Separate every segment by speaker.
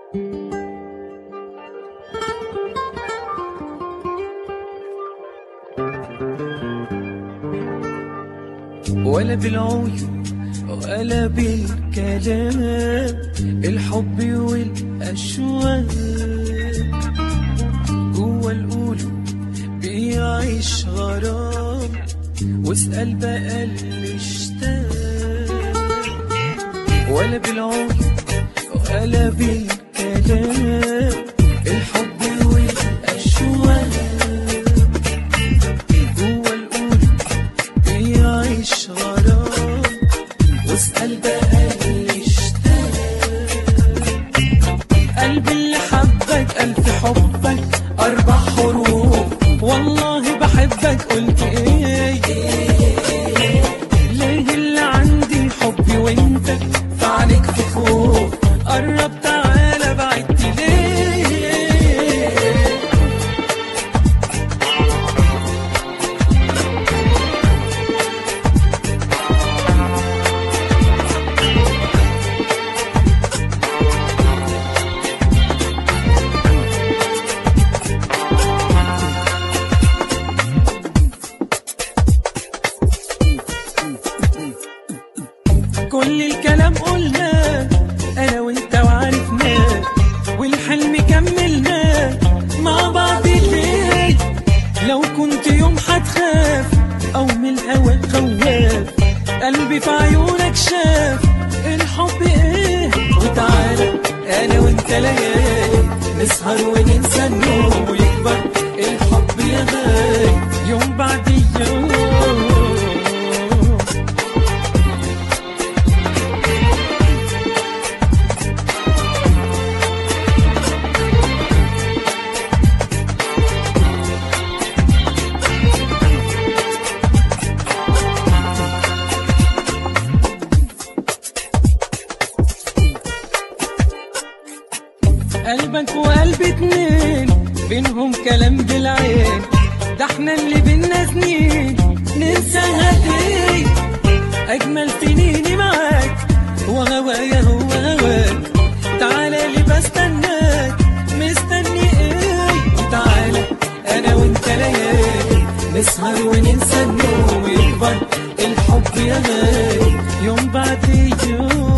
Speaker 1: ولا بالعيون ولا بالكلام الحب والأشواق جوا القلوب بيعيش غرام واسأل بقى اللي اشتاق ولا بالعيون ولا بالكلام الحب والأشواق جوا القلوب بيعيش غرام واسأل بقى اللي اشتاق قلبي اللي حبك ألف حبك أربع حروف والله بحبك قلت إيه ليه اللي عندي حبي وانت فعليك في خوف قرب تعالى بعدت ليه كل الكلام قلناه انا وانت وعرفناه والحلم كملناه مع بعض ليه لو كنت يوم هتخاف او من الهوى خواف قلبي في عيونك شاف الحب ايه وتعالى انا وانت ليالي نسهر وننسى النوم ويكبر الحب يا غالي يوم بعد يوم قلبك وقلب اتنين بينهم كلام بالعين ده احنا اللي بينا سنين ننساها ليه اجمل سنيني معاك وهوايا هو هواك تعالى اللي بستناك مستني ايه تعالى انا وانت ليالي نسهر وننسى النوم ويكبر الحب يا غالي يوم بعد يوم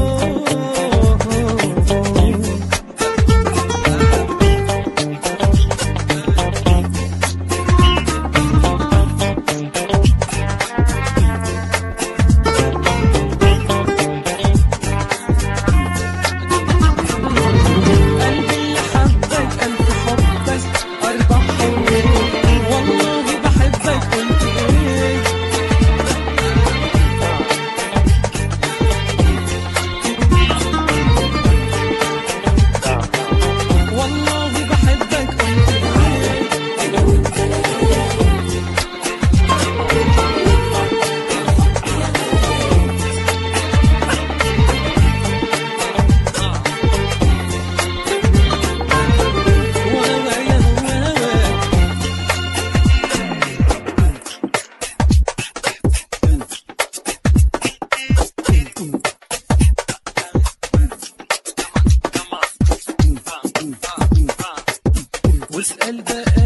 Speaker 1: قلبي اللي حبك ألف حبك أربع حروف والله بحبك قلت إيه والله بحبك قلت إيه أنا وأنت وهوايا هو هواك واسأل بقى